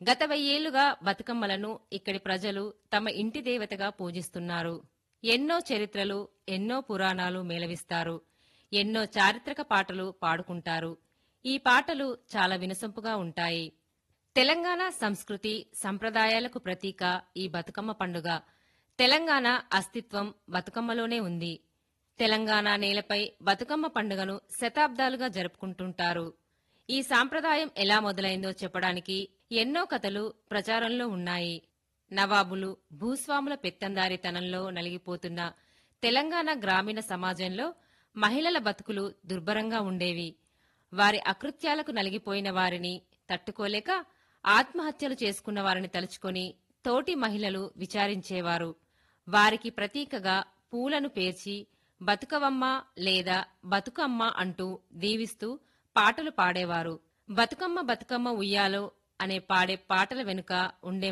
గత వెయ్యేళ్లుగా బతుకమ్మలను ఇక్కడి ప్రజలు తమ ఇంటి దేవతగా పూజిస్తున్నారు ఎన్నో చరిత్రలు ఎన్నో పురాణాలు మేళవిస్తారు ఎన్నో చారిత్రక పాటలు పాడుకుంటారు ఈ పాటలు చాలా వినసొంపుగా ఉంటాయి తెలంగాణ సంస్కృతి సంప్రదాయాలకు ప్రతీక ఈ బతుకమ్మ పండుగ తెలంగాణ అస్తిత్వం బతుకమ్మలోనే ఉంది తెలంగాణ నేలపై బతుకమ్మ పండుగను శతాబ్దాలుగా జరుపుకుంటుంటారు ఈ సాంప్రదాయం ఎలా మొదలైందో చెప్పడానికి ఎన్నో కథలు ప్రచారంలో ఉన్నాయి నవాబులు భూస్వాముల పెత్తందారితనంలో నలిగిపోతున్న తెలంగాణ గ్రామీణ సమాజంలో మహిళల బతుకులు దుర్భరంగా ఉండేవి వారి అకృత్యాలకు నలిగిపోయిన వారిని తట్టుకోలేక ఆత్మహత్యలు చేసుకున్న వారిని తలుచుకొని తోటి మహిళలు విచారించేవారు వారికి ప్రతీకగా పూలను పేర్చి బతుకవమ్మ లేదా బతుకమ్మ అంటూ దీవిస్తూ పాటలు పాడేవారు బతుకమ్మ బతుకమ్మ ఉయ్యాలో అనే పాడే పాటల వెనుక ఉండే